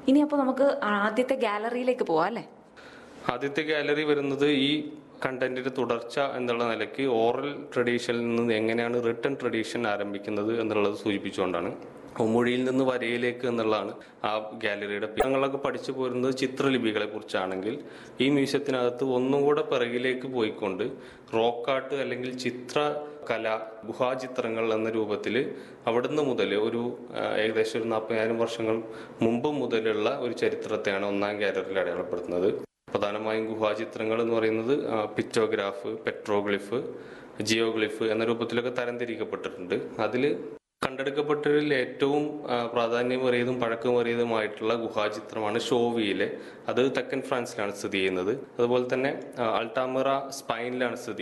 ഇനി അപ്പോൾ നമുക്ക് ആദ്യത്തെ ഗാലറിയിലേക്ക് പോവാം അല്ലേ ആദ്യത്തെ ഗാലറി വരുന്നത് ഈ കണ്ടന്റിന്റെ തുടർച്ച എന്നുള്ള നിലയ്ക്ക് ഓറൽ ട്രഡീഷനിൽ നിന്ന് എങ്ങനെയാണ് റിട്ടേൺ ട്രഡീഷൻ ആരംഭിക്കുന്നത് എന്നുള്ളത് സൂചിപ്പിച്ചുകൊണ്ടാണ് മൊഴിയിൽ നിന്ന് വരയിലേക്ക് എന്നുള്ളതാണ് ആ ഗാലറിയുടെ പേര്. ഞങ്ങളൊക്കെ പഠിച്ചു പോരുന്നത് ചിത്രലിപികളെ കുറിച്ചാണെങ്കിൽ ഈ മ്യൂസിയത്തിനകത്ത് ഒന്നും കൂടെ പിറകിലേക്ക് പോയിക്കൊണ്ട് റോക്കാട്ട് അല്ലെങ്കിൽ ചിത്രകല ഗുഹാചിത്രങ്ങൾ എന്ന രൂപത്തിൽ അവിടുന്ന് മുതൽ ഒരു ആ, ഏകദേശം ഒരു നാൽപ്പതിനായിരം വർഷങ്ങൾ മുമ്പ് മുതലുള്ള ഒരു ചരിത്രത്തെയാണ് ഒന്നാം ഗാലറിയിൽ അടയാളപ്പെടുത്തുന്നത് പ്രധാനമായും ഗുഹാചിത്രങ്ങൾ എന്ന് പറയുന്നത് ആ, പിക്ചോഗ്രാഫ് പെട്രോഗ്ലിഫ് ജിയോഗ്ലിഫ് എന്ന രൂപത്തിലൊക്കെ തരംതിരിക്കപ്പെട്ടിട്ടുണ്ട് അതിൽ കണ്ടെടുക്കപ്പെട്ടതിൽ ഏറ്റവും ആ, പ്രാധാന്യമേറിയതും പഴക്കമേറിയതുമായിട്ടുള്ള ഗുഹാചിത്രമാണ് ഷോവിയിലെ അത് തെക്കൻ ഫ്രാൻസിലാണ് സ്ഥിതി ചെയ്യുന്നത് അതുപോലെ തന്നെ ആ, അൾട്ടാമറ സ്പൈനിലാണ് സ്ഥിതി